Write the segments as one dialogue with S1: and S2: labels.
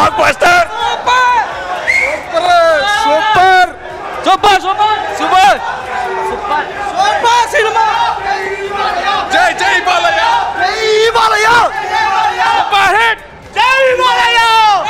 S1: black blockbuster
S2: super
S3: super super super
S2: super cinema
S1: జై జై Balayya
S2: super hit జై బాలయ్య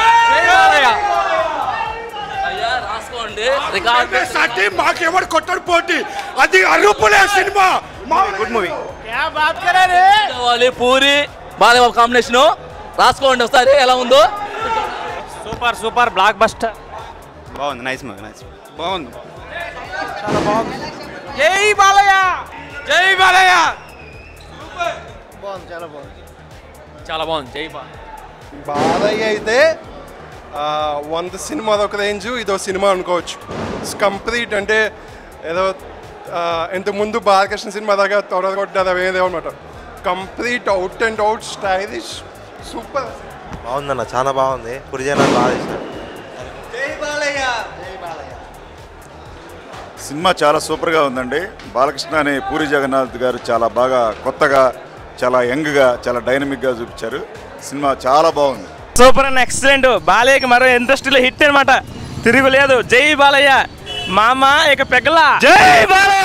S3: అయ్యా రాసుకోండి రికార్డ్
S1: సాటి మాకెవడు కొట్టడు పోటీ అది అరుపులే సినిమా గుడ్ మూవీ
S2: క్యా బాత్ కరే రే
S3: కావాలి పూరి బాలయ్య కాంబినేషన్ రాసుకోండి ఒకసారి ఎలా ఉందో
S2: సూపర్ సూపర్ బ్లాక్ బస్టర్
S1: బాగుంది నైస్ మూవీ నైస్ బాగుంది
S2: జై బాలయ్య జై బాలయ్య
S3: చాలా బాగుంది జై బా
S4: బాలయ్య అయితే ఆ, వంద సినిమా ఒక రేంజ్ ఇదో సినిమా అనుకోవచ్చు కంప్లీట్ అంటే ఏదో ఆ, ఇంతకు ముందు బాలకృష్ణ సినిమా దాకా తొడగొట్టారు అవేదో అనమాట complete out and out stylish super
S5: బాగుందన్న చాలా బాగుంది పురిజనాలు బాగా చేశారు
S6: సినిమా చాలా సూపర్గా ఉందండి బాలకృష్ణ అనే పూరి జగన్నాథ్ గారు చాలా బాగా కొత్తగా చాలా యంగ్గా చాలా డైనమిక్గా చూపించారు సినిమా చాలా బాగుంది
S2: సూపర్ అండ్ ఎక్సలెంట్ బాలయ్యకి మరో ఇండస్ట్రీలో హిట్ అనమాట తిరుగులేదు జై బాలయ్య మామ ఇక పెగల జై బాలయ్య